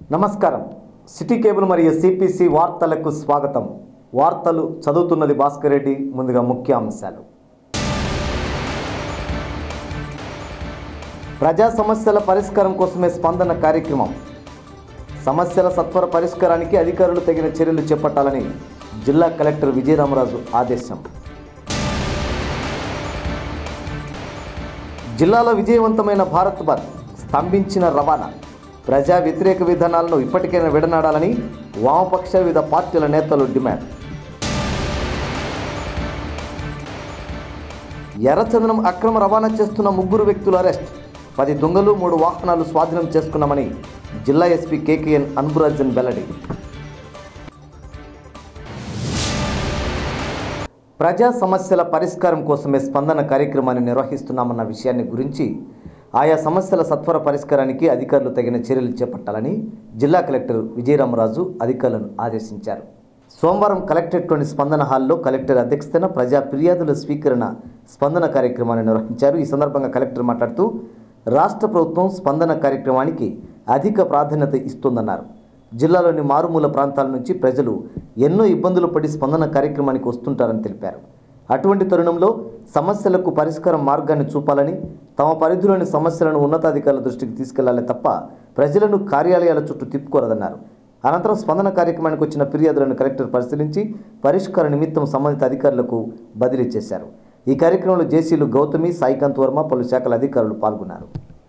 నమస్కారం city cable మరియు CPC వార్తలకు స్వాగతం వార్తలు చదువుతున్నది భాస్కర్ రెడ్డి ముందుగా ముఖ్య అంశాలు ప్రజా సమస్యల పరిష్కారం కోసమే స్పందన కార్యక్రమం సమస్యల సత్వర పరిష్కారానికి అధికారులు తగిన చర్యలు చేపట్టాలని జిల్లా కలెక్టర్ విజయరామరాజు ఆదేశం జిల్లాలో విజయవంతమైన భారత్ బంద్ స్తంభించిన రవాణా ప్రజా వ్యతిరేక విధానాలను ఇప్పటికైనా విడనాడాలని వామపక్ష వివిధ పార్టీల నేతలు డిమాండ్ ఎర్రచందనం అక్రమ రవాణా చేస్తున్న ముగ్గురు వ్యక్తులు అరెస్ట్ పది దొంగలు మూడు వాహనాలు స్వాధీనం చేసుకున్నామని జిల్లా ఎస్పీ కేకేఎన్ అన్బురాజన్ వెల్లడి ప్రజా సమస్యల పరిష్కారం కోసమే స్పందన కార్యక్రమాన్ని నిర్వహిస్తున్నామన్న విషయాన్ని గురించి ఆయా సమస్యల సత్వర పరిష్కారానికి అధికారులు తగిన చర్యలు చేపట్టాలని జిల్లా కలెక్టర్ విజయరామరాజు అధికారులను ఆదేశించారు సోమవారం కలెక్టరేట్లోని స్పందన హాల్లో కలెక్టర్ అధ్యక్షతన ప్రజా ఫిర్యాదుల స్వీకరణ స్పందన కార్యక్రమాన్ని నిర్వహించారు ఈ సందర్భంగా కలెక్టర్ మాట్లాడుతూ రాష్ట్ర ప్రభుత్వం స్పందన కార్యక్రమానికి అధిక ప్రాధాన్యత ఇస్తోందన్నారు జిల్లాలోని మారుమూల ప్రాంతాల నుంచి ప్రజలు ఎన్నో ఇబ్బందులు పడి స్పందన కార్యక్రమానికి వస్తుంటారని తెలిపారు అటువంటి తరుణంలో సమస్యలకు పరిష్కారం మార్గాన్ని చూపాలని తమ పరిధిలోని సమస్యలను ఉన్నతాధికారుల దృష్టికి తీసుకెళ్లాలి తప్ప ప్రజలను కార్యాలయాల చుట్టూ తిప్పుకోరదన్నారు అనంతరం స్పందన కార్యక్రమానికి వచ్చిన ఫిర్యాదులను కలెక్టర్ పరిశీలించి పరిష్కార నిమిత్తం సంబంధిత అధికారులకు బదిలీ చేశారు ఈ కార్యక్రమంలో జేసీలు గౌతమి సాయికాంత్ వర్మ పలు శాఖల అధికారులు పాల్గొన్నారు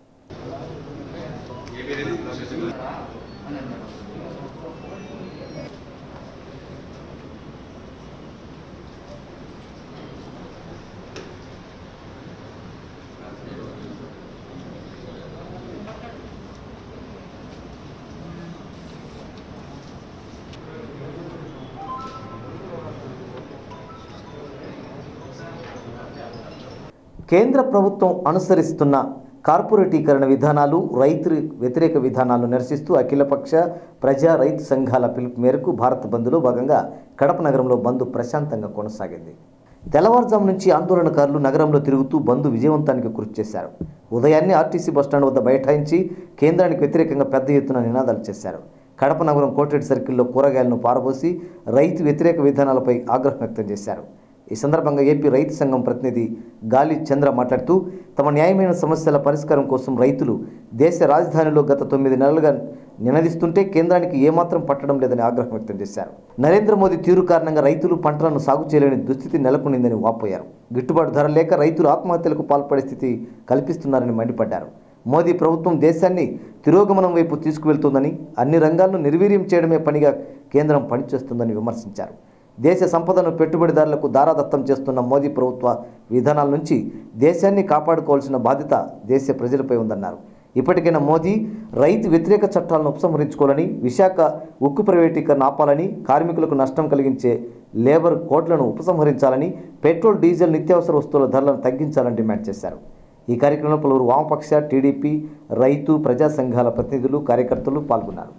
కేంద్ర ప్రభుత్వం అనుసరిస్తున్న కార్పొరేటీకరణ విధానాలు రైతు వ్యతిరేక విధానాలను నిరసిస్తూ అఖిలపక్ష ప్రజా రైతు సంఘాల పిలుపు మేరకు భారత్ బంద్లో భాగంగా కడప నగరంలో బంద్ ప్రశాంతంగా కొనసాగింది తెల్లవారుజాము నుంచి ఆందోళనకారులు నగరంలో తిరుగుతూ బంద్ విజయవంతానికి కృషి చేశారు ఉదయాన్నే ఆర్టీసీ బస్టాండ్ వద్ద బైఠాయించి కేంద్రానికి వ్యతిరేకంగా పెద్ద ఎత్తున నినాదాలు చేశారు కడప నగరం కోటరెడ్డి సర్కిల్లో కూరగాయలను పారబోసి రైతు వ్యతిరేక విధానాలపై ఆగ్రహం వ్యక్తం చేశారు ఈ సందర్భంగా ఏపీ రైతు సంఘం ప్రతినిధి గాలి చంద్ర మాట్లాడుతూ తమ న్యాయమైన సమస్యల పరిష్కారం కోసం రైతులు దేశ రాజధానిలో గత తొమ్మిది నెలలుగా నినదిస్తుంటే కేంద్రానికి ఏమాత్రం పట్టడం లేదని ఆగ్రహం వ్యక్తం చేశారు నరేంద్ర మోదీ తీరు కారణంగా రైతులు పంటలను సాగు చేయలేని దుస్థితి నెలకొనిందని వాపోయారు గిట్టుబాటు ధర లేక రైతులు ఆత్మహత్యలకు పాల్పడే స్థితి కల్పిస్తున్నారని మండిపడ్డారు మోదీ ప్రభుత్వం దేశాన్ని తిరోగమనం వైపు తీసుకువెళ్తోందని అన్ని రంగాలను నిర్వీర్యం చేయడమే పనిగా కేంద్రం పనిచేస్తుందని విమర్శించారు దేశ సంపదను పెట్టుబడిదారులకు దారాదత్తం చేస్తున్న మోదీ ప్రభుత్వ విధానాల నుంచి దేశాన్ని కాపాడుకోవాల్సిన బాధ్యత దేశ ప్రజలపై ఉందన్నారు ఇప్పటికైనా మోదీ రైతు వ్యతిరేక చట్టాలను ఉపసంహరించుకోవాలని విశాఖ ఉక్కు ప్రైవేటీకరణ ఆపాలని కార్మికులకు నష్టం కలిగించే లేబర్ కోడ్లను ఉపసంహరించాలని పెట్రోల్ డీజిల్ నిత్యావసర వస్తువుల ధరలను తగ్గించాలని డిమాండ్ చేశారు ఈ కార్యక్రమంలో పలువురు వామపక్ష టీడీపీ రైతు ప్రజా సంఘాల ప్రతినిధులు కార్యకర్తలు పాల్గొన్నారు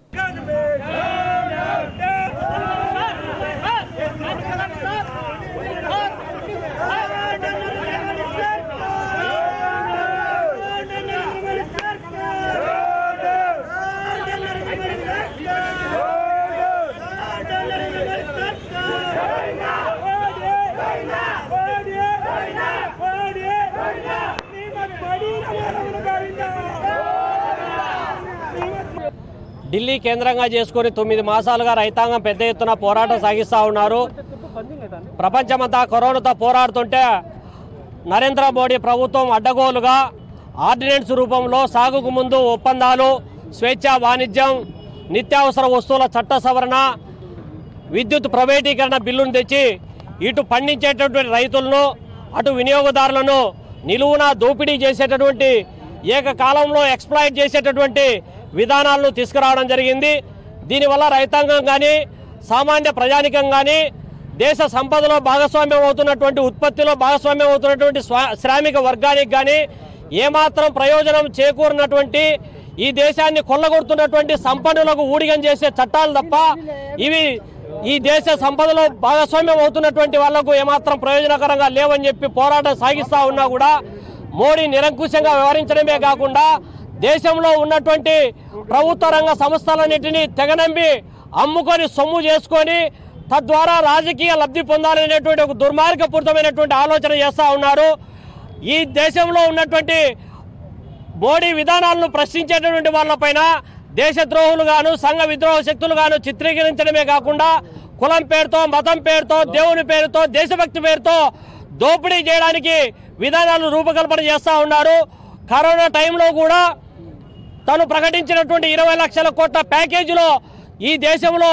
ఢిల్లీ కేంద్రంగా చేసుకుని తొమ్మిది మాసాలుగా రైతాంగం పెద్ద ఎత్తున పోరాటం సాగిస్తూ ఉన్నారు ప్రపంచమంతా కరోనాతో పోరాడుతుంటే నరేంద్ర మోడీ ప్రభుత్వం అడ్డగోలుగా ఆర్డినెన్స్ రూపంలో సాగుకు ముందు ఒప్పందాలు స్వేచ్ఛ వాణిజ్యం నిత్యావసర వస్తువుల చట్ట సవరణ విద్యుత్ ప్రైవేటీకరణ బిల్లును తెచ్చి ఇటు పండించేటటువంటి రైతులను అటు వినియోగదారులను నిలువున దోపిడీ చేసేటటువంటి ఏకకాలంలో ఎక్స్ప్లాయిట్ చేసేటటువంటి విధానాలను తీసుకురావడం జరిగింది దీనివల్ల రైతాంగం కానీ సామాన్య ప్రజానికం కానీ దేశ సంపదలో భాగస్వామ్యం అవుతున్నటువంటి ఉత్పత్తిలో భాగస్వామ్యం అవుతున్నటువంటి స్వా- శ్రామిక వర్గానికి కానీ ఏమాత్రం ప్రయోజనం చేకూరినటువంటి ఈ దేశాన్ని కొల్లగొడుతున్నటువంటి సంపన్నులకు ఊడిగం చేసే చట్టాలు తప్ప ఇవి ఈ దేశ సంపదలో భాగస్వామ్యం అవుతున్నటువంటి వాళ్లకు ఏమాత్రం ప్రయోజనకరంగా లేవని చెప్పి పోరాటం సాగిస్తా ఉన్నా కూడా మోడీ నిరంకుశంగా వ్యవహరించడమే కాకుండా దేశంలో ఉన్నటువంటి ప్రభుత్వ రంగ సంస్థలన్నింటినీ తెగనంబి అమ్ముకొని సొమ్ము చేసుకొని తద్వారా రాజకీయ లబ్ధి పొందాలనేటువంటి ఒక దుర్మార్గపూరితమైనటువంటి ఆలోచన చేస్తూ ఉన్నారు ఈ దేశంలో ఉన్నటువంటి మోడీ విధానాలను ప్రశ్నించేటటువంటి వాళ్ళపైన దేశద్రోహులుగాను సంఘ విద్రోహ శక్తులుగాను చిత్రీకరించడమే కాకుండా కులం పేరుతో మతం పేరుతో దేవుని పేరుతో దేశభక్తి పేరుతో దోపిడీ చేయడానికి విధానాలు రూపకల్పన చేస్తూ ఉన్నారు కరోనా టైంలో కూడా తను ప్రకటించినటువంటి ఇరవై లక్షల కోట్ల ప్యాకేజీలో ఈ దేశంలో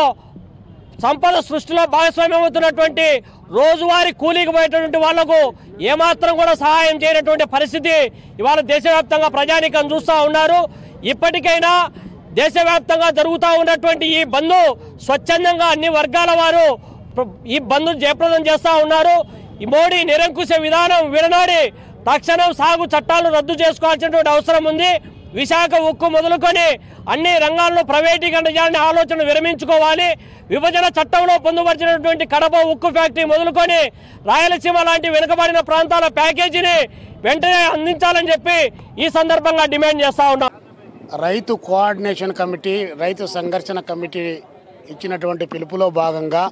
సంపద సృష్టిలో భాగస్వామ్యం అవుతున్నటువంటి రోజువారీ కూలీకి పోయేటటువంటి వాళ్లకు ఏమాత్రం కూడా సహాయం చేయనటువంటి పరిస్థితి ఇవాళ దేశవ్యాప్తంగా ప్రజానికం చూస్తూ ఉన్నారు ఇప్పటికైనా దేశవ్యాప్తంగా జరుగుతూ ఉన్నటువంటి ఈ బంద్ స్వచ్ఛందంగా అన్ని వర్గాల వారు ప్ర- ఈ బంద్ జయప్రదం చేస్తూ ఉన్నారు ఈ మోడీ నిరంకుశ విధానం విడనాడి తక్షణం సాగు చట్టాలను రద్దు చేసుకోవాల్సినటువంటి అవసరం ఉంది విశాఖ ఉక్కు మొదలుకొని అన్ని రంగాల్లో ప్రైవేటీకరణ చేయాలని ఆలోచన విరమించుకోవాలి విభజన చట్టంలో పొందుపరిచినటువంటి కడప ఉక్కు ఫ్యాక్టరీ మొదలుకొని రాయలసీమ లాంటి వెనుకబడిన ప్రాంతాల ప్యాకేజీని వెంటనే అందించాలని చెప్పి ఈ సందర్భంగా డిమాండ్ చేస్తా ఉన్నాం రైతు కోఆర్డినేషన్ కమిటీ రైతు సంఘర్షణ కమిటీ ఇచ్చినటువంటి పిలుపులో భాగంగా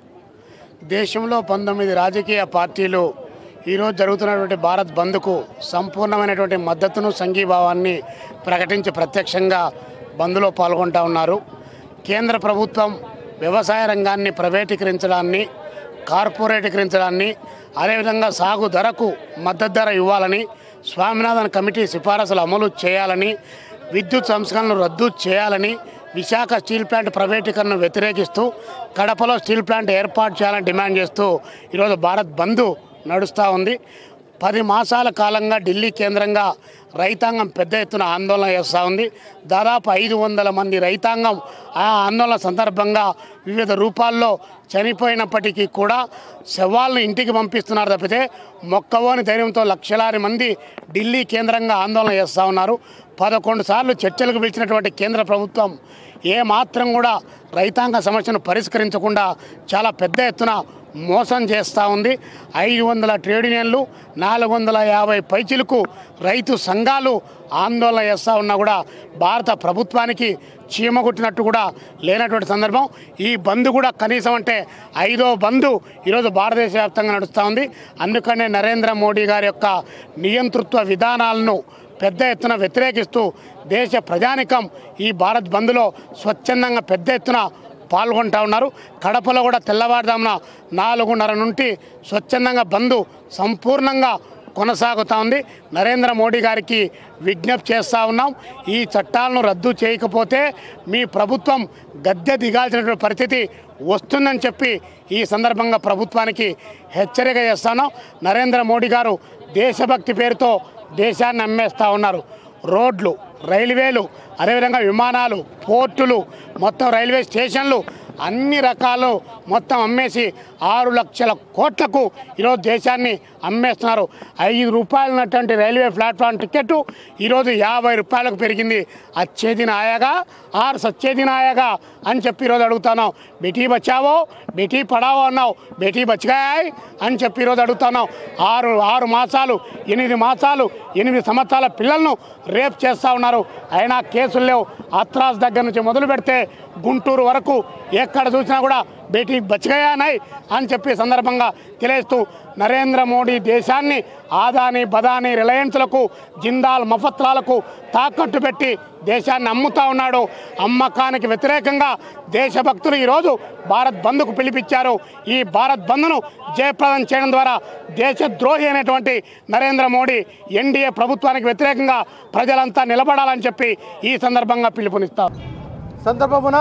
దేశంలో పంతొమ్మిది రాజకీయ పార్టీలు ఈరోజు జరుగుతున్నటువంటి భారత్ బంద్కు సంపూర్ణమైనటువంటి మద్దతును సంఘీభావాన్ని ప్రకటించి ప్రత్యక్షంగా బంద్లో పాల్గొంటా ఉన్నారు కేంద్ర ప్రభుత్వం వ్యవసాయ రంగాన్ని ప్రైవేటీకరించడాన్ని కార్పొరేటీకరించడాన్ని అదేవిధంగా సాగు ధరకు మద్దతు ధర ఇవ్వాలని స్వామినాథన్ కమిటీ సిఫారసులు అమలు చేయాలని విద్యుత్ సంస్కరణలు రద్దు చేయాలని విశాఖ స్టీల్ ప్లాంట్ ప్రైవేటీకరణను వ్యతిరేకిస్తూ కడపలో స్టీల్ ప్లాంట్ ఏర్పాటు చేయాలని డిమాండ్ చేస్తూ ఈరోజు భారత్ బంద్ నడుస్తూ ఉంది పది మాసాల కాలంగా ఢిల్లీ కేంద్రంగా రైతాంగం పెద్ద ఎత్తున ఆందోళన చేస్తూ ఉంది దాదాపు ఐదు వందల మంది రైతాంగం ఆ ఆందోళన సందర్భంగా వివిధ రూపాల్లో చనిపోయినప్పటికీ కూడా శవాలను ఇంటికి పంపిస్తున్నారు తప్పితే మొక్కవోని ధైర్యంతో లక్షలాది మంది ఢిల్లీ కేంద్రంగా ఆందోళన చేస్తూ ఉన్నారు పదకొండు సార్లు చర్చలకు పిలిచినటువంటి కేంద్ర ప్రభుత్వం ఏ మాత్రం కూడా రైతాంగ సమస్యను పరిష్కరించకుండా చాలా పెద్ద ఎత్తున మోసం చేస్తూ ఉంది ఐదు వందల ట్రేడ్ యూనియన్లు నాలుగు వందల యాభై పైచిలకు రైతు సంఘాలు ఆందోళన చేస్తూ ఉన్నా కూడా భారత ప్రభుత్వానికి చీమ కుట్టినట్టు కూడా లేనటువంటి సందర్భం ఈ బంద్ కూడా కనీసం అంటే ఐదో బంద్ ఈరోజు భారతదేశ వ్యాప్తంగా నడుస్తూ ఉంది అందుకనే నరేంద్ర మోడీ గారి యొక్క నియంతృత్వ విధానాలను పెద్ద ఎత్తున వ్యతిరేకిస్తూ దేశ ప్రజానికం ఈ భారత్ బంద్లో స్వచ్ఛందంగా పెద్ద ఎత్తున పాల్గొంటా ఉన్నారు కడపలో కూడా తెల్లవారుజామున నాలుగున్నర నుండి స్వచ్ఛందంగా బంద్ సంపూర్ణంగా కొనసాగుతూ ఉంది నరేంద్ర మోడీ గారికి విజ్ఞప్తి చేస్తూ ఉన్నాం ఈ చట్టాలను రద్దు చేయకపోతే మీ ప్రభుత్వం గద్దె దిగాల్సినటువంటి పరిస్థితి వస్తుందని చెప్పి ఈ సందర్భంగా ప్రభుత్వానికి హెచ్చరిక చేస్తాను నరేంద్ర మోడీ గారు దేశభక్తి పేరుతో దేశాన్ని అమ్మేస్తూ ఉన్నారు రోడ్లు రైల్వేలు అదేవిధంగా విమానాలు పోర్టులు మొత్తం రైల్వే స్టేషన్లు అన్ని రకాలు మొత్తం అమ్మేసి ఆరు లక్షల కోట్లకు ఈరోజు దేశాన్ని అమ్మేస్తున్నారు ఐదు రూపాయలు ఉన్నటువంటి రైల్వే ప్లాట్ఫామ్ టికెట్ ఈరోజు యాభై రూపాయలకు పెరిగింది అచ్చేది నాయగా ఆరు సచ్చేది నాయగా అని చెప్పి ఈరోజు అడుగుతున్నాం బేటీ బచావో బేటీ పడావో అన్నావు బేటీ బచ్చాయ్ అని చెప్పి ఈరోజు అడుగుతున్నాం ఆరు ఆరు మాసాలు ఎనిమిది మాసాలు ఎనిమిది సంవత్సరాల పిల్లలను రేప్ చేస్తూ ఉన్నారు అయినా కేసులు లేవు అత్రాస్ దగ్గర నుంచి మొదలు పెడితే గుంటూరు వరకు ఎక్కడ చూసినా కూడా బేటీ బచ్చగాయానాయి అని చెప్పి సందర్భంగా తెలియజేస్తూ నరేంద్ర మోడీ దేశాన్ని ఆదాని బదాని రిలయన్స్లకు జిందాల్ మఫత్రాలకు తాకట్టు పెట్టి దేశాన్ని అమ్ముతా ఉన్నాడు అమ్మకానికి వ్యతిరేకంగా దేశభక్తులు ఈరోజు భారత్ బంద్కు పిలిపించారు ఈ భారత్ బంద్ను జయప్రదం చేయడం ద్వారా దేశద్రోహి అయినటువంటి నరేంద్ర మోడీ ఎన్డీఏ ప్రభుత్వానికి వ్యతిరేకంగా ప్రజలంతా నిలబడాలని చెప్పి ఈ సందర్భంగా పిలుపునిస్తారు సందర్భమున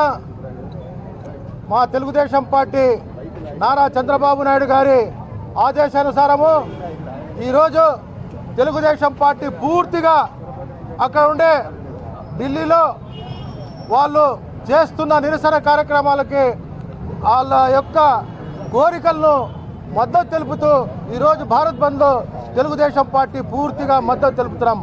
మా తెలుగుదేశం పార్టీ నారా చంద్రబాబు నాయుడు గారి ఆదేశానుసారము ఈరోజు తెలుగుదేశం పార్టీ పూర్తిగా అక్కడ ఉండే ఢిల్లీలో వాళ్ళు చేస్తున్న నిరసన కార్యక్రమాలకి వాళ్ళ యొక్క కోరికలను మద్దతు తెలుపుతూ ఈరోజు భారత్ బంద్లో తెలుగుదేశం పార్టీ పూర్తిగా మద్దతు తెలుపుతున్నాము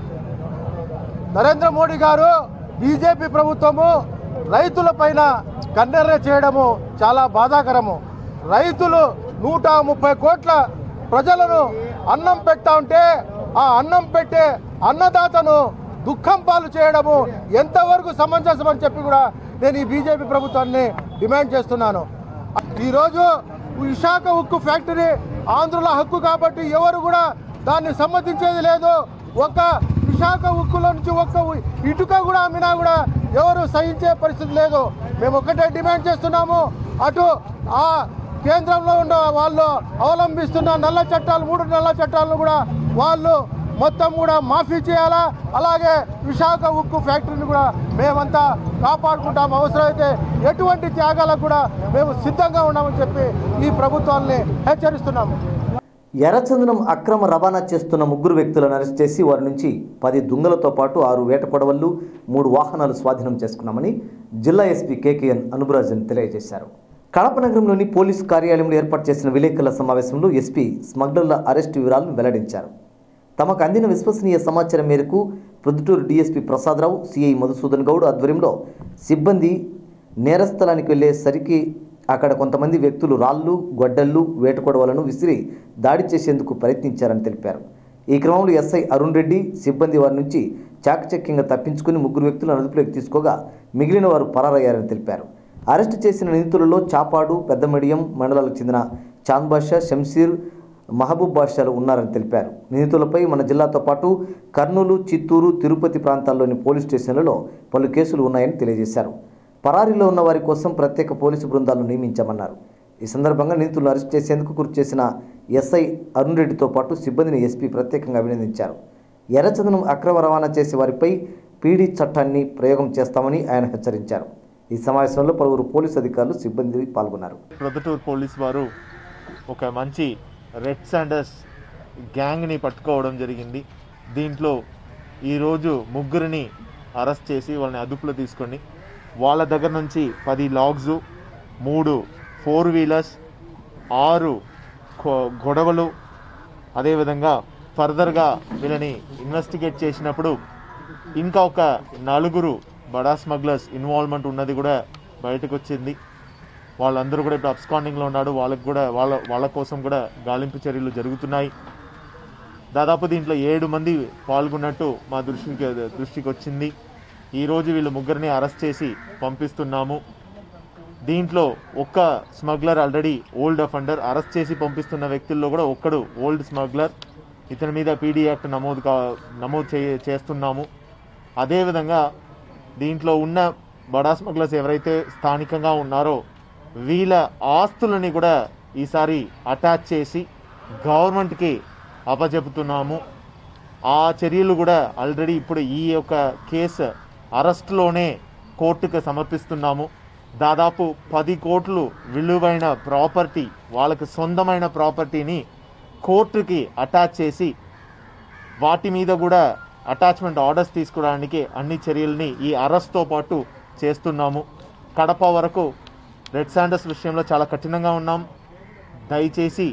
నరేంద్ర మోడీ గారు బీజేపీ ప్రభుత్వము రైతుల పైన కన్నెర్ర చేయడము చాలా బాధాకరము రైతులు నూట ముప్పై కోట్ల ప్రజలను అన్నం పెట్టా ఉంటే ఆ అన్నం పెట్టే అన్నదాతను దుఃఖం పాలు చేయడము ఎంతవరకు సమంజసం అని చెప్పి కూడా నేను ఈ బీజేపీ ప్రభుత్వాన్ని డిమాండ్ చేస్తున్నాను ఈరోజు విశాఖ ఉక్కు ఫ్యాక్టరీ ఆంధ్రుల హక్కు కాబట్టి ఎవరు కూడా దాన్ని సమ్మతించేది లేదు ఒక విశాఖ ఉక్కులో నుంచి ఒక్క ఉ- ఇటుక కూడా అమ్మినా కూడా ఎవరు సహించే పరిస్థితి లేదు మేము ఒకటే డిమాండ్ చేస్తున్నాము అటు ఆ కేంద్రంలో ఉన్న వాళ్ళు అవలంబిస్తున్న నల్ల చట్టాలు మూడు నల్ల చట్టాలను కూడా వాళ్ళు మొత్తం కూడా మాఫీ చేయాలా అలాగే విశాఖ ఉక్కు ఫ్యాక్టరీని కూడా మేమంతా కాపాడుకుంటాం అవసరమైతే ఎటువంటి త్యాగాలకు కూడా మేము సిద్ధంగా ఉన్నామని చెప్పి ఈ ప్రభుత్వాన్ని హెచ్చరిస్తున్నాము ఎర్రచందనం అక్రమ రవాణా చేస్తున్న ముగ్గురు వ్యక్తులను అరెస్ట్ చేసి వారి నుంచి పది దుంగలతో పాటు ఆరు వేట కొడవళ్ళు మూడు వాహనాలు స్వాధీనం చేసుకున్నామని జిల్లా ఎస్పీ కేకేఎన్ అనుబరాజన్ తెలియజేశారు కడప నగరంలోని పోలీసు కార్యాలయంలో ఏర్పాటు చేసిన విలేకరుల సమావేశంలో ఎస్పీ స్మగ్లర్ల అరెస్టు వివరాలను వెల్లడించారు తమకు అందిన విశ్వసనీయ సమాచారం మేరకు ప్రొద్దుటూరు డీఎస్పీ ప్రసాదరావు సిఐ మధుసూదన్ గౌడ్ ఆధ్వర్యంలో సిబ్బంది నేరస్థలానికి వెళ్ళేసరికి అక్కడ కొంతమంది వ్యక్తులు రాళ్ళు గొడ్డళ్ళు వేటకొడవలను విసిరి దాడి చేసేందుకు ప్రయత్నించారని తెలిపారు ఈ క్రమంలో ఎస్ఐ అరుణ్ రెడ్డి సిబ్బంది వారి నుంచి చాకచక్యంగా తప్పించుకుని ముగ్గురు వ్యక్తులను అదుపులోకి తీసుకోగా మిగిలిన వారు పరారయ్యారని తెలిపారు అరెస్టు చేసిన నిందితులలో చాపాడు పెద్దమిడియం మండలాలకు చెందిన చాంద్ బాషా షంషీర్ మహబూబ్ బాషాలు ఉన్నారని తెలిపారు నిందితులపై మన జిల్లాతో పాటు కర్నూలు చిత్తూరు తిరుపతి ప్రాంతాల్లోని పోలీస్ స్టేషన్లలో పలు కేసులు ఉన్నాయని తెలియజేశారు పరారీలో ఉన్న వారి కోసం ప్రత్యేక పోలీసు బృందాలను నియమించామన్నారు ఈ సందర్భంగా నిందితులను అరెస్ట్ చేసేందుకు కృషి చేసిన ఎస్ఐ అరుణ్ రెడ్డితో పాటు సిబ్బందిని ఎస్పీ ప్రత్యేకంగా అభినందించారు ఎర్రచందనం అక్రమ రవాణా చేసే వారిపై పీడీ చట్టాన్ని ప్రయోగం చేస్తామని ఆయన హెచ్చరించారు ఈ సమావేశంలో పలువురు పోలీసు అధికారులు సిబ్బంది పాల్గొన్నారు ప్రొద్దుటూరు పోలీస్ వారు ఒక మంచి రెడ్ శాండర్స్ గ్యాంగ్ని పట్టుకోవడం జరిగింది దీంట్లో ఈరోజు ముగ్గురిని అరెస్ట్ చేసి వాళ్ళని అదుపులో తీసుకొని వాళ్ళ దగ్గర నుంచి పది లాగ్స్ మూడు ఫోర్ వీలర్స్ ఆరు కొ- గొడవలు అదేవిధంగా ఫర్దర్గా వీళ్ళని ఇన్వెస్టిగేట్ చేసినప్పుడు ఇంకా ఒక నలుగురు బడా స్మగ్లర్స్ ఇన్వాల్వ్మెంట్ ఉన్నది కూడా బయటకు వచ్చింది వాళ్ళందరూ కూడా ఇప్పుడు అబ్స్కాండింగ్లో ఉన్నాడు వాళ్ళకి కూడా వాళ్ళ వాళ్ళ కోసం కూడా గాలింపు చర్యలు జరుగుతున్నాయి దాదాపు దీంట్లో ఏడు మంది పాల్గొన్నట్టు మా దృష్టికి దృష్టికి వచ్చింది ఈరోజు వీళ్ళు ముగ్గురిని అరెస్ట్ చేసి పంపిస్తున్నాము దీంట్లో ఒక్క smuggler already old offender arrest చేసి పంపిస్తున్న వ్యక్తుల్లో కూడా ఒక్కడు ఓల్డ్ స్మగ్లర్ ఇతని మీద పీడీ యాక్ట్ నమోదు కా నమోదు చే చేస్తున్నాము అదేవిధంగా దీంట్లో ఉన్న బడా స్మగ్లర్స్ ఎవరైతే స్థానికంగా ఉన్నారో వీళ్ళ ఆస్తులని కూడా ఈసారి అటాచ్ చేసి గవర్నమెంట్కి అప్పచెపుతున్నాము ఆ చర్యలు కూడా ఆల్రెడీ ఇప్పుడు ఈ యొక్క కేసు అరెస్ట్లోనే కోర్టుకు సమర్పిస్తున్నాము దాదాపు పది కోట్లు విలువైన ప్రాపర్టీ వాళ్ళకి సొంతమైన ప్రాపర్టీని కోర్టుకి అటాచ్ చేసి వాటి మీద కూడా అటాచ్మెంట్ ఆర్డర్స్ తీసుకోవడానికి అన్ని చర్యల్ని ఈ అరెస్ట్తో పాటు చేస్తున్నాము కడప వరకు రెడ్ శాండర్స్ విషయంలో చాలా కఠినంగా ఉన్నాం దయచేసి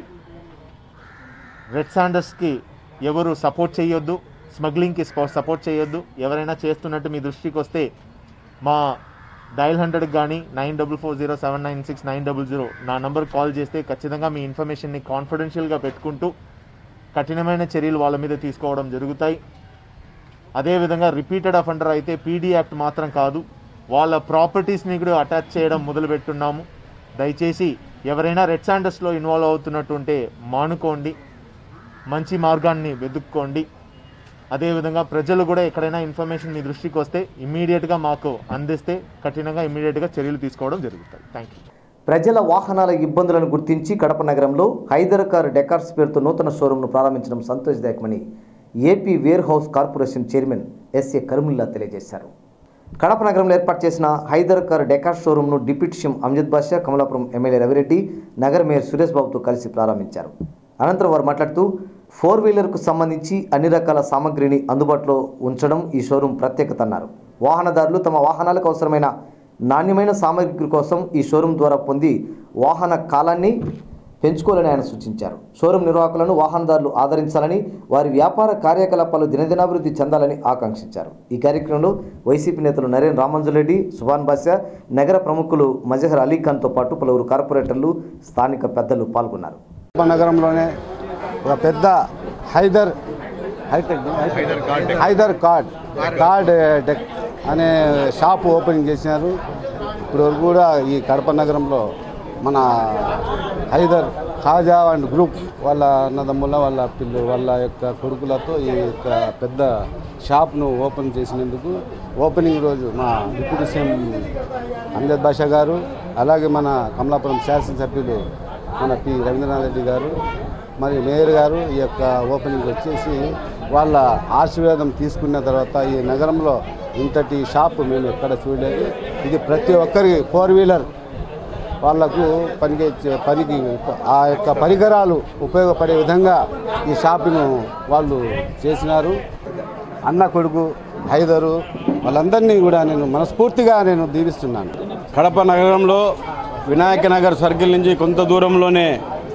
రెడ్ శాండర్స్కి ఎవరు సపోర్ట్ చేయొద్దు స్మగ్లింగ్కి సపోర్ట్ చేయొద్దు ఎవరైనా చేస్తున్నట్టు మీ దృష్టికి వస్తే మా డయల్ హండ్రెడ్కి కానీ nine double four zero seven nine six nine double zero నా నంబర్ కాల్ చేస్తే ఖచ్చితంగా మీ ఇన్ఫర్మేషన్ని కాన్ఫిడెన్షియల్గా పెట్టుకుంటూ కఠినమైన చర్యలు వాళ్ళ మీద తీసుకోవడం జరుగుతాయి అదేవిధంగా రిపీటెడ్ అఫెండర్ అయితే పీడీ యాక్ట్ మాత్రం కాదు వాళ్ళ ప్రాపర్టీస్ని కూడా అటాచ్ చేయడం మొదలుపెట్టున్నాము దయచేసి ఎవరైనా రెడ్ శాండర్స్లో ఇన్వాల్వ్ అవుతున్నట్టు ఉంటే మానుకోండి మంచి మార్గాన్ని వెతుక్కోండి అదేవిధంగా ప్రజలు కూడా ఎక్కడైనా ఇన్ఫర్మేషన్ మీ దృష్టికి వస్తే ఇమ్మీడియట్గా మాకు అందిస్తే కఠినంగా ఇమ్మీడియట్గా చర్యలు తీసుకోవడం జరుగుతుంది థ్యాంక్ యూ ప్రజల వాహనాల ఇబ్బందులను గుర్తించి కడప నగరంలో హైదర్ కార్ డెకార్స్ పేరుతో నూతన షోరూంను ప్రారంభించడం సంతోషదాయకమని AP warehouse corporation chairman SA Karumulla తెలియజేశారు కడప నగరంలో ఏర్పాటు చేసిన హైదర్ కార్ డెకార్ షోరూంను deputy CM Amjad Basha Kamalapuram MLA Ravi Reddy నగర మేయర్ సురేష్ బాబుతో కలిసి ప్రారంభించారు అనంతరం వారు మాట్లాడుతూ ఫోర్ వీలర్కు సంబంధించి అన్ని రకాల సామగ్రిని అందుబాటులో ఉంచడం ఈ షోరూం ప్రత్యేకత అన్నారు వాహనదారులు తమ వాహనాలకు అవసరమైన నాణ్యమైన సామగ్రి కోసం ఈ షోరూం ద్వారా పొంది వాహన కాలాన్ని పెంచుకోవాలని ఆయన సూచించారు షోరూం నిర్వాహకులను వాహనదారులు ఆదరించాలని వారి వ్యాపార కార్యకలాపాలు దినదినాభివృద్ధి చెందాలని ఆకాంక్షించారు ఈ కార్యక్రమంలో వైసీపీ నేతలు నరేన్ రామంజులరెడ్డి సుభాన్ బాషా నగర ప్రముఖులు మజహర్ అలీ ఖాన్తో పాటు పలువురు కార్పొరేటర్లు స్థానిక పెద్దలు పాల్గొన్నారు కడప నగరంలోనే ఒక పెద్ద Hyder hi-tech Hyder card card tech అనే షాప్ ఓపెనింగ్ చేసినారు ఇప్పుడు వరకు కూడా ఈ కడప నగరంలో మన హైదర్ ఖాజా అండ్ గ్రూప్ వాళ్ళ అన్నదమ్ముల వాళ్ళ పిల్లు వాళ్ళ యొక్క కొడుకులతో ఈ యొక్క పెద్ద షాప్ను ఓపెన్ చేసినందుకు ఓపెనింగ్ రోజు మా డిప్యూటీ సీఎం అంజద్ బాషా గారు అలాగే మన కమలాపురం శాసనసభ్యులు మన పి రవీంద్రనాథ్ రెడ్డి గారు మరి మేయర్ గారు ఈ యొక్క ఓపెనింగ్ వచ్చేసి వాళ్ళ ఆశీర్వాదం తీసుకున్న తర్వాత ఈ నగరంలో ఇంతటి షాప్ మేము ఎక్కడ చూడలేదు ఇది ప్రతి ఒక్కరి ఫోర్ వీలర్ వాళ్లకు పనికి పనికి ఆ యొక్క పరికరాలు ఉపయోగపడే విధంగా ఈ షాపును వాళ్ళు చేసినారు అన్న కొడుకు హైదరు వాళ్ళందరినీ కూడా నేను మనస్ఫూర్తిగా నేను దీవిస్తున్నాను కడప నగరంలో వినాయక నగర్ సర్కిల్ నుంచి కొంత దూరంలోనే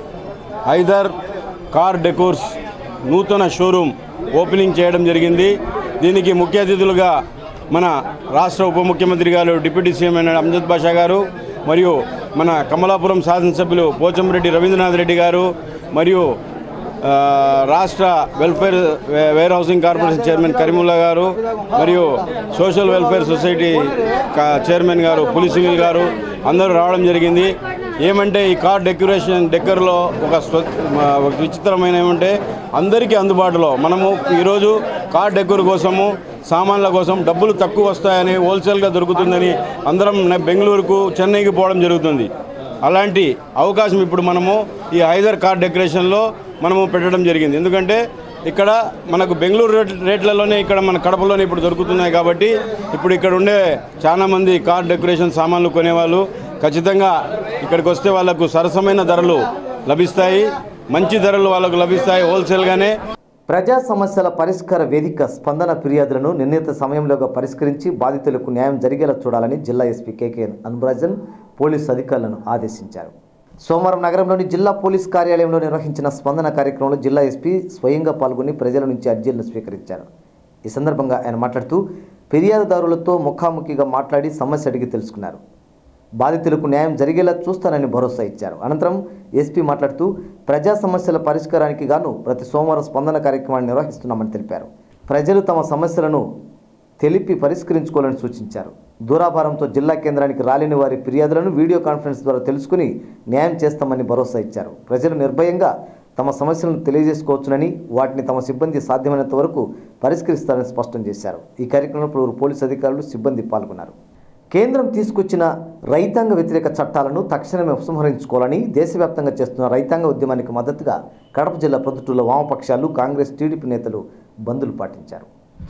హైదర్ కార్ డెకోర్స్ నూతన షోరూమ్ ఓపెనింగ్ చేయడం జరిగింది దీనికి ముఖ్య అతిథులుగా మన రాష్ట్ర ఉప ముఖ్యమంత్రి గారు డిప్యూటీ సీఎం అయిన అంజద్ బాషా గారు మరియు మన కమలాపురం శాసనసభ్యులు పోచంరెడ్డి రవీంద్రనాథ్ రెడ్డి గారు మరియు ఆ, రాష్ట్ర వెల్ఫేర్ వే- warehousing corporation chairman Karimulla గారు మరియు సోషల్ వెల్ఫేర్ సొసైటీ కా- చైర్మన్ గారు పులి సునీల్ గారు అందరూ రావడం జరిగింది ఏమంటే ఈ కార్ డెకరేషన్ డెక్కర్లో ఒక స్వ మా- ఒక విచిత్రమైన ఏమంటే అందరికీ అందుబాటులో మనము ఈరోజు కార్ డెక్కర్ కోసము సామాన్ల కోసం డబ్బులు తక్కువ వస్తాయని హోల్సేల్గా దొరుకుతుందని అందరం న- బెంగళూరుకు చెన్నైకి పోవడం జరుగుతుంది అలాంటి అవకాశం ఇప్పుడు మనము ఈ హైదర్ కార్ డెకరేషన్లో మనము పెట్టడం జరిగింది ఎందుకంటే ఇక్కడ మనకు బెంగళూరు రేట్ రేట్లలోనే ఇక్కడ మన కడపలోనే ఇప్పుడు దొరుకుతున్నాయి కాబట్టి ఇప్పుడు ఇక్కడ ఉండే చాలా మంది కార్ డెకరేషన్ సామాన్లు కొనేవాళ్ళు ఖచ్చితంగా ఇక్కడికి వస్తే వాళ్ళకు సరసమైన ధరలు లభిస్తాయి మంచి ధరలు వాళ్ళకు లభిస్తాయి హోల్సేల్గానే ప్రజా సమస్యల పరిష్కార వేదిక స్పందన ఫిర్యాదులను నిర్ణీత సమయంలోగా పరిష్కరించి బాధితులకు న్యాయం జరిగేలా చూడాలని జిల్లా ఎస్పీ కేకేఎన్ అన్బరాజన్ పోలీసు అధికారులను ఆదేశించారు సోమవారం నగరంలోని జిల్లా పోలీస్ కార్యాలయంలో నిర్వహించిన స్పందన కార్యక్రమంలో జిల్లా ఎస్పీ స్వయంగా పాల్గొని ప్రజల నుంచి అర్జీలను స్వీకరించారు ఈ సందర్భంగా ఆయన మాట్లాడుతూ ఫిర్యాదుదారులతో ముఖాముఖిగా మాట్లాడి సమస్య అడిగి తెలుసుకున్నారు బాధితులకు న్యాయం జరిగేలా చూస్తానని భరోసా ఇచ్చారు అనంతరం ఎస్పీ మాట్లాడుతూ ప్రజా సమస్యల పరిష్కారానికి గాను ప్రతి సోమవారం స్పందన కార్యక్రమాన్ని నిర్వహిస్తున్నామని తెలిపారు ప్రజలు తమ సమస్యలను తెలిపి పరిష్కరించుకోవాలని సూచించారు దూరాభారంతో జిల్లా కేంద్రానికి రాలేని వారి ఫిర్యాదులను వీడియో కాన్ఫరెన్స్ ద్వారా తెలుసుకుని న్యాయం చేస్తామని భరోసా ఇచ్చారు ప్రజలు నిర్భయంగా తమ సమస్యలను తెలియజేసుకోవచ్చునని వాటిని తమ సిబ్బంది సాధ్యమైనంత వరకు పరిష్కరిస్తారని స్పష్టం చేశారు ఈ కార్యక్రమంలో పలువురు పోలీసు అధికారులు సిబ్బంది పాల్గొన్నారు కేంద్రం తీసుకొచ్చిన రైతాంగ వ్యతిరేక చట్టాలను తక్షణమే ఉపసంహరించుకోవాలని దేశవ్యాప్తంగా చేస్తున్న రైతాంగ ఉద్యమానికి మద్దతుగా కడప జిల్లా ప్రొద్దుటూరులో వామపక్షాలు కాంగ్రెస్ టీడీపీ నేతలు బంద్లు పాటించారు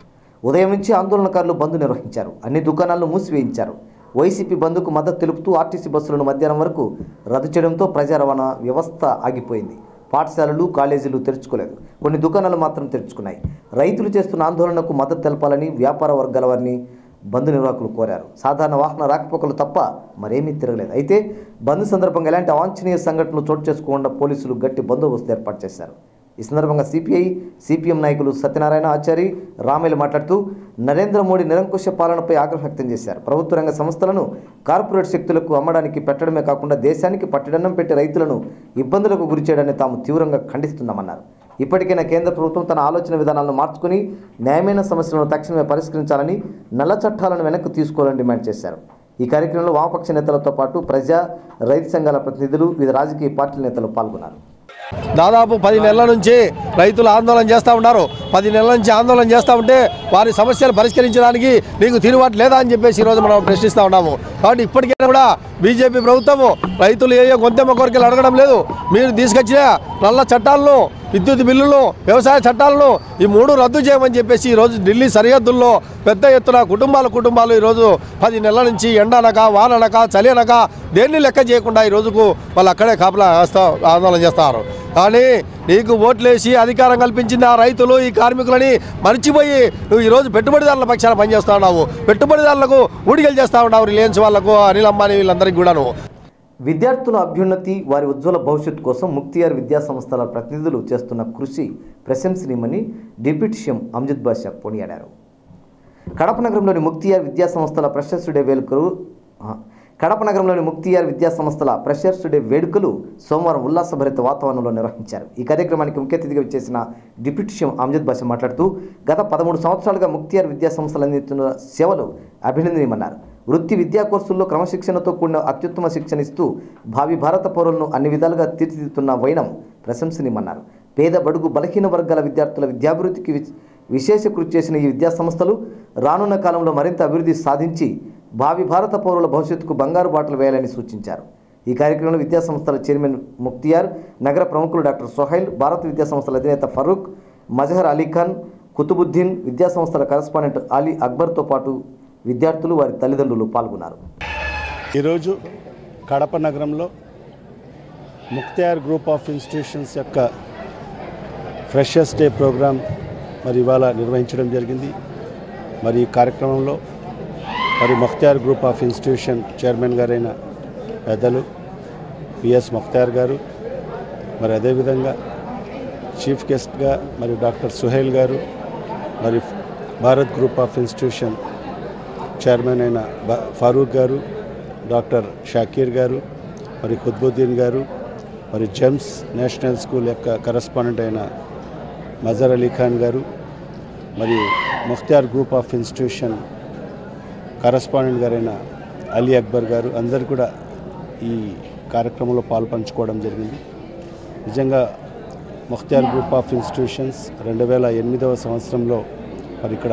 ఉదయం నుంచి ఆందోళనకారులు బంద్ నిర్వహించారు అన్ని దుకాణాలను మూసివేయించారు వైసీపీ బంద్కు మద్దతు తెలుపుతూ ఆర్టీసీ బస్సులను మధ్యాహ్నం వరకు రద్దు చేయడంతో ప్రజా రవాణా వ్యవస్థ ఆగిపోయింది పాఠశాలలు కాలేజీలు తెరుచుకోలేదు కొన్ని దుకాణాలు మాత్రం తెరుచుకున్నాయి రైతులు చేస్తున్న ఆందోళనకు మద్దతు తెలపాలని వ్యాపార వర్గాల వారిని బంద్ నిర్వాహకులు కోరారు సాధారణ వాహన రాకపోకలు తప్ప మరేమీ తిరగలేదు అయితే బంద్ సందర్భంగా ఎలాంటి అవాంఛనీయ సంఘటనలు చోటు చేసుకోకుండా పోలీసులు గట్టి బందోబస్తు ఏర్పాటు చేశారు ఈ సందర్భంగా సిపిఐ సిపిఎం నాయకులు సత్యనారాయణ ఆచారి రామేలు మాట్లాడుతూ నరేంద్ర మోడీ నిరంకుశ పాలనపై ఆగ్రహం వ్యక్తం చేశారు ప్రభుత్వ రంగ సంస్థలను కార్పొరేట్ శక్తులకు అమ్మడానికి పెట్టడమే కాకుండా దేశానికి పట్టడన్నం పెట్టి రైతులను ఇబ్బందులకు గురి చేయడాన్ని తాము తీవ్రంగా ఖండిస్తున్నామన్నారు ఇప్పటికైనా కేంద్ర ప్రభుత్వం తన ఆలోచన విధానాలను మార్చుకుని న్యాయమైన సమస్యలను తక్షణమే పరిష్కరించాలని నల్ల చట్టాలను వెనక్కి తీసుకోవాలని డిమాండ్ చేశారు ఈ కార్యక్రమంలో వామపక్ష నేతలతో పాటు ప్రజా రైతు సంఘాల ప్రతినిధులు వివిధ రాజకీయ పార్టీల నేతలు పాల్గొన్నారు దాదాపు పది నెలల నుంచి రైతులు ఆందోళన చేస్తూ ఉన్నారు పది నెలల నుంచి ఆందోళన చేస్తూ ఉంటే వారి సమస్యలు పరిష్కరించడానికి నీకు తిరుగుబాటు లేదా అని చెప్పేసి ఈరోజు మనం ప్రశ్నిస్తూ ఉన్నాము కాబట్టి ఇప్పటికైనా కూడా బీజేపీ ప్రభుత్వము రైతులు ఏ గొంతెమ్మ కోరికలు అడగడం లేదు మీరు తీసుకొచ్చిన నల్ల చట్టాలను విద్యుత్ బిల్లులు వ్యవసాయ చట్టాలను ఈ మూడు రద్దు చేయమని చెప్పేసి ఈరోజు ఢిల్లీ సరిహద్దుల్లో పెద్ద ఎత్తున కుటుంబాల కుటుంబాలు ఈరోజు పది నెలల నుంచి ఎండనక వాననక చలి అనక దేన్ని లెక్క చేయకుండా ఈ రోజుకు వాళ్ళు అక్కడే కాపలా వేస్తా ఆందోళన చేస్తారు కానీ నీకు ఓట్లేసి అధికారం కల్పించింది ఆ రైతులు ఈ కార్మికులని మర్చిపోయి నువ్వు ఈరోజు పెట్టుబడిదారుల పక్షాన పనిచేస్తా ఉన్నావు పెట్టుబడిదారులకు ఊడిగలు చేస్తా ఉన్నావు రిలయన్స్ వాళ్ళకు అనిల్ అంబానీ వీళ్ళందరికీ కూడాను విద్యార్థుల అభ్యున్నతి వారి ఉజ్వల భవిష్యత్తు కోసం ముక్తియార్ విద్యా సంస్థల ప్రతినిధులు చేస్తున్న కృషి ప్రశంసనీయమని డిప్యూటీ సీఎం అమ్జద్ బాషా కొనియాడారు కడప నగరంలోని ముక్తియార్ విద్యా సంస్థల ప్రశస్తుడే వేలుకరు ఆ, కడప నగరంలోని ముక్తియార్ విద్యా సంస్థల ఫ్రెషర్స్ డే వేడుకలు సోమవారం ఉల్లాసభరిత వాతావరణంలో నిర్వహించారు ఈ కార్యక్రమానికి ముఖ్య అతిథిగా వచ్చేసిన డిప్యూటీ సీఎం అమ్జద్ బాషా మాట్లాడుతూ గత పదమూడు సంవత్సరాలుగా ముక్తియార్ విద్యా సంస్థలు అందిస్తున్న సేవలు అభినందనీయమన్నారు వృత్తి విద్యా కోర్సుల్లో క్రమశిక్షణతో కూడిన అత్యుత్తమ శిక్షణ ఇస్తూ భావి భారత పౌరులను అన్ని విధాలుగా తీర్చిదిద్దుతున్న వైనం ప్రశంసనీయమన్నారు పేద బడుగు బలహీన వర్గాల విద్యార్థుల విద్యాభివృద్ధికి వి- విశేష కృషి చేసిన ఈ విద్యా సంస్థలు రానున్న కాలంలో మరింత అభివృద్ధి సాధించి భావి భారత పౌరుల భవిష్యత్తుకు బంగారు బాటలు వేయాలని సూచించారు ఈ కార్యక్రమంలో విద్యా సంస్థల చైర్మన్ ముక్తియార్ నగర ప్రముఖులు డాక్టర్ సోహైల్ భారత విద్యా సంస్థల అధినేత ఫరూక్ మజహర్ అలీఖాన్ కుతుబుద్దీన్ విద్యా సంస్థల కరస్పాండెంట్ అలీ అక్బర్తో పాటు విద్యార్థులు వారి తల్లిదండ్రులు పాల్గొన్నారు ఈరోజు కడప నగరంలో ముక్తియార్ గ్రూప్ ఆఫ్ ఇన్స్టిట్యూషన్స్ యొక్క ఫ్రెషర్స్ డే ప్రోగ్రాం మరి ఇవాళ నిర్వహించడం జరిగింది మరి ఈ కార్యక్రమంలో మరి Mukhtiyar group of institution chairman గారైన పెద్దలు పిఎస్ ముఖ్తియార్ గారు మరి అదేవిధంగా చీఫ్ గెస్ట్గా మరి డాక్టర్ సుహైల్ గారు మరి Bharat group of institution chairman అయిన బ- ఫారూక్ గారు డాక్టర్ షాకీర్ గారు మరి ఖుద్బుద్దీన్ గారు మరి జెమ్స్ నేషనల్ స్కూల్ యొక్క కరస్పాండెంట్ అయిన మజర్ అలీ ఖాన్ గారు మరి Mukhtiyar group of institution correspondent గారైన అలీ అక్బర్ గారు అందరు కూడా ఈ కార్యక్రమంలో పాల్పంచుకోవడం జరిగింది నిజంగా ముఖ్తియార్ గ్రూప్ ఆఫ్ ఇన్స్టిట్యూషన్స్ రెండు వేల ఎనిమిదవ సంవత్సరంలో మరి ఇక్కడ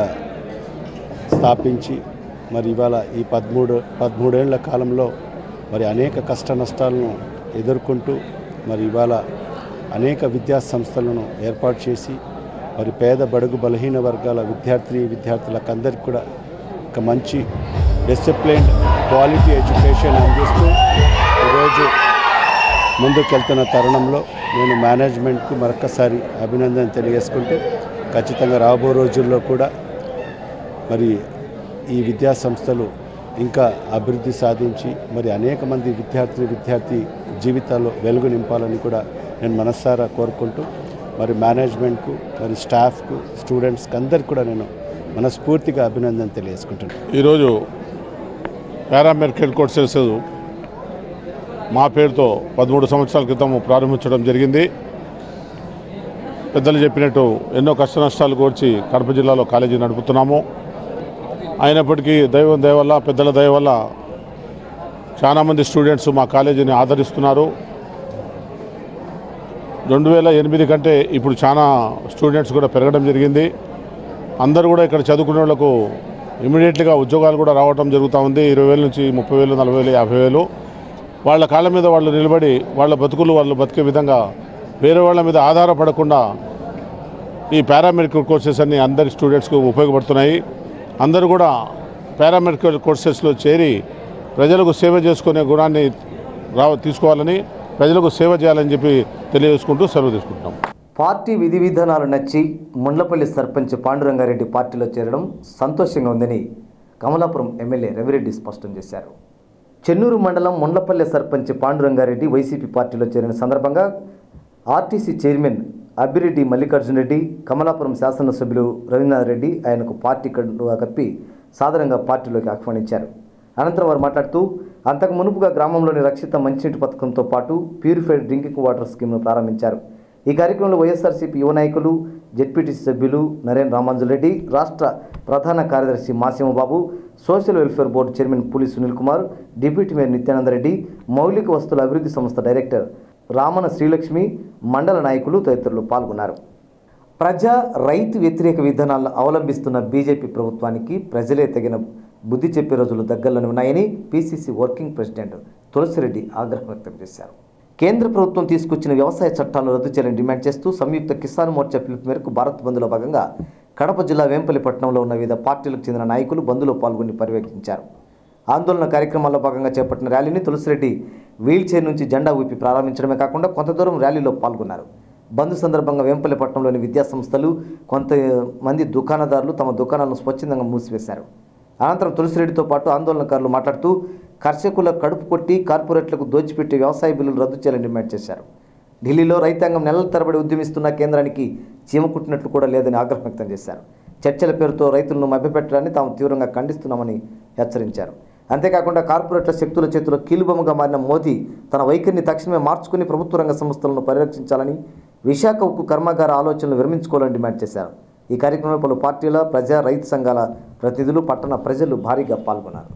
స్థాపించి మరి ఇవాళ ఈ పదమూడు పదమూడేళ్ల కాలంలో మరి అనేక కష్ట నష్టాలను ఎదుర్కొంటూ మరి ఇవాళ అనేక విద్యా సంస్థలను ఏర్పాటు చేసి మరి పేద బడుగు బలహీన వర్గాల విద్యార్థి విద్యార్థులకు అందరికీ కూడా ఒక మంచి డిసిప్లైన్డ్ క్వాలిటీ ఎడ్యుకేషన్ అందిస్తూ ఈరోజు ముందుకెళ్తున్న తరుణంలో నేను మేనేజ్మెంట్కు మరొకసారి అభినందన తెలియజేసుకుంటూ ఖచ్చితంగా రాబో రోజుల్లో కూడా మరి ఈ విద్యా సంస్థలు ఇంకా అభివృద్ధి సాధించి మరి అనేక మంది విద్యార్థి విద్యార్థి జీవితాల్లో వెలుగు నింపాలని కూడా నేను మనస్సారా కోరుకుంటూ మరి మేనేజ్మెంట్కు మరి స్టాఫ్కు స్టూడెంట్స్కి అందరికి కూడా నేను మనస్ఫూర్తిగా అభినందన తెలియజేసుకుంటున్నాను ఈరోజు పారామెడికల్ కోర్సెస్ మా పేరుతో పదమూడు సంవత్సరాల క్రితం ప్రారంభించడం జరిగింది పెద్దలు చెప్పినట్టు ఎన్నో కష్ట నష్టాలు కోర్చి కడప జిల్లాలో కాలేజీ నడుపుతున్నాము అయినప్పటికీ దైవం దయ వల్ల పెద్దల దయ వల్ల చాలామంది స్టూడెంట్స్ మా కాలేజీని ఆదరిస్తున్నారు రెండు వేల ఎనిమిది కంటే ఇప్పుడు చాలా స్టూడెంట్స్ కూడా పెరగడం జరిగింది అందరూ కూడా ఇక్కడ చదువుకునే వాళ్ళకు ఇమీడియట్లీగా ఉద్యోగాలు కూడా రావడం జరుగుతూ ఉంది ఇరవై వేల నుంచి ముప్పై వేలు నలభై వేలు యాభై వేలు వాళ్ళ కాళ్ళ మీద వాళ్ళు నిలబడి వాళ్ళ బతుకులు వాళ్ళు బతికే విధంగా వేరే వాళ్ళ మీద ఆధారపడకుండా ఈ పారామెడికల్ కోర్సెస్ అన్ని అందరి స్టూడెంట్స్కు ఉపయోగపడుతున్నాయి అందరూ కూడా పారామెడికల్ కోర్సెస్లో చేరి ప్రజలకు సేవ చేసుకునే గుణాన్ని రావ తీసుకోవాలని ప్రజలకు సేవ చేయాలని చెప్పి తెలియజేసుకుంటూ సెలవు తీసుకుంటున్నాం పార్టీ విధి విధానాలు నచ్చి ముండ్లపల్లి సర్పంచ్ పాండురంగారెడ్డి పార్టీలో చేరడం సంతోషంగా ఉందని కమలాపురం ఎమ్మెల్యే రవిరెడ్డి స్పష్టం చేశారు చెన్నూరు మండలం ముండ్లపల్లి సర్పంచ్ పాండురంగారెడ్డి వైసీపీ పార్టీలో చేరిన సందర్భంగా ఆర్టీసీ చైర్మన్ అబ్బిరెడ్డి మల్లికార్జున రెడ్డి కమలాపురం శాసనసభ్యులు రవీంద్రనాథ్ రెడ్డి ఆయనకు పార్టీ కండువా కప్పి సాధారణంగా పార్టీలోకి ఆహ్వానించారు అనంతరం వారు మాట్లాడుతూ అంతకు మునుపుగా గ్రామంలోని రక్షిత మంచినీటి పథకంతో పాటు ప్యూరిఫైడ్ డ్రింకింగ్ వాటర్ స్కీమ్ను ప్రారంభించారు ఈ కార్యక్రమంలో వైఎస్ఆర్సీపీ యువ నాయకులు జెడ్పీటీసీ సభ్యులు నరేన్ రామాంజుల రెడ్డి రాష్ట్ర ప్రధాన కార్యదర్శి Masimababu social welfare board chairman Puli Sunil Kumar deputy mayor Nityananda Reddy మౌలిక వస్తువుల అభివృద్ధి సంస్థ డైరెక్టర్ రామన శ్రీలక్ష్మి మండల నాయకులు తదితరులు పాల్గొన్నారు ప్రజా రైతు వ్యతిరేక విధానాలను అవలంబిస్తున్న బీజేపీ ప్రభుత్వానికి ప్రజలే తగిన బుద్ధి చెప్పే రోజులు దగ్గరలోనే ఉన్నాయని పీసీసీ వర్కింగ్ ప్రెసిడెంట్ తులసిరెడ్డి ఆగ్రహం వ్యక్తం చేశారు కేంద్ర ప్రభుత్వం తీసుకొచ్చిన వ్యవసాయ చట్టాలను రద్దు చేయాలని డిమాండ్ చేస్తూ సంయుక్త కిసాన్ మోర్చా పిలుపు మేరకు భారత్ బంద్లో భాగంగా కడప జిల్లా వేంపల్లి పట్టణంలో ఉన్న వివిధ పార్టీలకు చెందిన నాయకులు బంద్లో పాల్గొని పర్యవేక్షించారు ఆందోళన కార్యక్రమాల్లో భాగంగా చేపట్టిన ర్యాలీని తులసిరెడ్డి వీల్ చైర్ నుంచి జెండా ఊపి ప్రారంభించడమే కాకుండా కొంత దూరం ర్యాలీలో పాల్గొన్నారు బంద్ సందర్భంగా వేంపల్లి పట్టణంలోని విద్యా సంస్థలు కొంతమంది దుకాణదారులు తమ దుకాణాలను స్వచ్ఛందంగా మూసివేశారు అనంతరం తులసిరెడ్డితో పాటు ఆందోళనకారులు మాట్లాడుతూ కర్షకుల కడుపు కొట్టి కార్పొరేట్లకు దోచిపెట్టి వ్యవసాయ బిల్లులు రద్దు చేయాలని డిమాండ్ చేశారు ఢిల్లీలో రైతాంగం నెలల తరబడి ఉద్యమిస్తున్న కేంద్రానికి చీమ కుట్టినట్లు కూడా లేదని ఆగ్రహం వ్యక్తం చేశారు చర్చల పేరుతో రైతులను మభ్యపెట్టడాన్ని తాము తీవ్రంగా ఖండిస్తున్నామని హెచ్చరించారు అంతేకాకుండా కార్పొరేట్ల శక్తుల చేతిలో కీలుబొమ్మగా మారిన మోదీ తన వైఖరిని తక్షణమే మార్చుకుని ప్రభుత్వ రంగ సంస్థలను పరిరక్షించాలని విశాఖ ఉక్కు కర్మాగార ఆలోచనలు విరమించుకోవాలని డిమాండ్ చేశారు ఈ కార్యక్రమంలో పలు పార్టీల ప్రజా రైతు సంఘాల ప్రతినిధులు పట్టణ ప్రజలు భారీగా పాల్గొన్నారు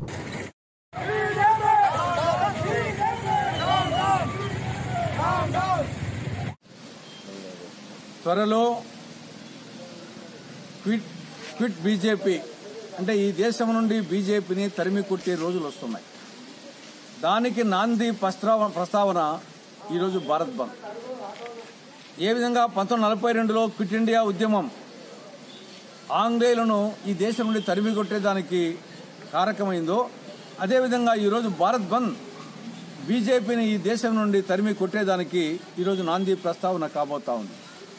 త్వరలో క్విట్ క్విట్ బీజేపీ అంటే ఈ దేశం నుండి బీజేపీని తరిమి కొట్టే రోజులు వస్తున్నాయి దానికి నాంది ప్రస్తావ ప్రస్తావన ఈరోజు భారత్ బంద్ ఏ విధంగా పంతొమ్మిది నలభై రెండులో క్విట్ ఇండియా ఉద్యమం ఆంగ్లేయులను ఈ దేశం నుండి తరిమి కొట్టేదానికి కారకమైందో అదేవిధంగా ఈరోజు భారత్ బంద్ బీజేపీని ఈ దేశం నుండి తరిమి కొట్టేదానికి ఈరోజు నాంది ప్రస్తావన కాబోతా ఉంది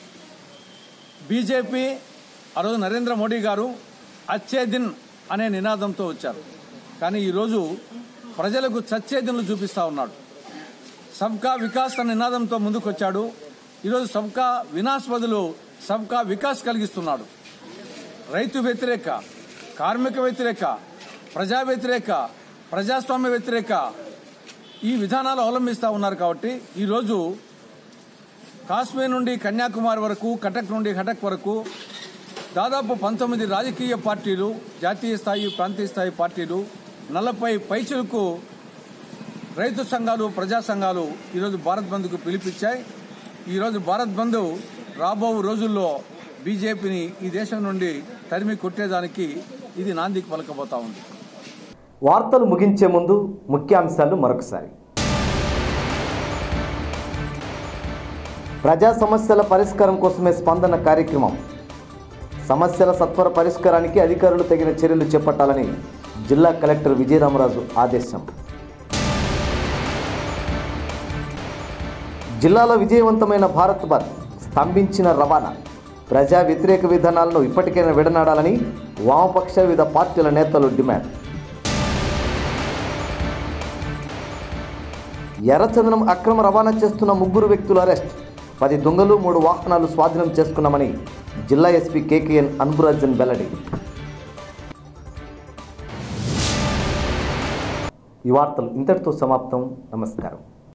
బీజేపీ ఆ రోజు నరేంద్ర మోడీ గారు అచ్చే దిన్ అనే నినాదంతో వచ్చారు కానీ ఈరోజు ప్రజలకు చచ్చే దిన్లు చూపిస్తా ఉన్నాడు సబ్కా వికాస్ అనే నినాదంతో ముందుకొచ్చాడు ఈరోజు సబ్కా వినాశ్ బదులు సబ్కా వికాస్ కలిగిస్తున్నాడు రైతు వ్యతిరేక కార్మిక వ్యతిరేక ప్రజా వ్యతిరేక ప్రజాస్వామ్య వ్యతిరేక ఈ విధానాలు అవలంబిస్తూ ఉన్నారు కాబట్టి ఈరోజు కాశ్మీర్ నుండి కన్యాకుమారి వరకు కటక్ నుండి కటక్ వరకు దాదాపు పంతొమ్మిది రాజకీయ పార్టీలు జాతీయ స్థాయి ప్రాంతీయ స్థాయి పార్టీలు నలభై పైచులకు రైతు సంఘాలు ప్రజా సంఘాలు ఈరోజు భారత్ బంద్కు పిలిపించాయి ఈరోజు భారత్ బంద్ రాబో రోజుల్లో బీజేపీని ఈ దేశం నుండి తరిమి కొట్టేదానికి ఇది నాందికి పలకబోతా ఉంది వార్తలు ముగించే ముందు ముఖ్యాంశాలు మరొకసారి ప్రజా సమస్యల పరిష్కారం కోసమే స్పందన కార్యక్రమం సమస్యల సత్వర పరిష్కారానికి అధికారులు తగిన చర్యలు చేపట్టాలని జిల్లా కలెక్టర్ విజయరామరాజు ఆదేశం జిల్లాలో విజయవంతమైన భారత్ బంద్ స్తంభించిన రవాణా ప్రజా వ్యతిరేక విధానాలను ఇప్పటికైనా విడనాడాలని వామపక్ష వివిధ పార్టీల నేతలు డిమాండ్ ఎర్రచందనం అక్రమ రవాణా చేస్తున్న ముగ్గురు వ్యక్తులు అరెస్ట్ పది దొంగలు మూడు వాహనాలు స్వాధీనం చేసుకున్నామని జిల్లా ఎస్పీ కేకేఎన్ అన్బురాజన్ వెల్లడి ఈ వార్తలు ఇంతటితో సమాప్తం నమస్కారం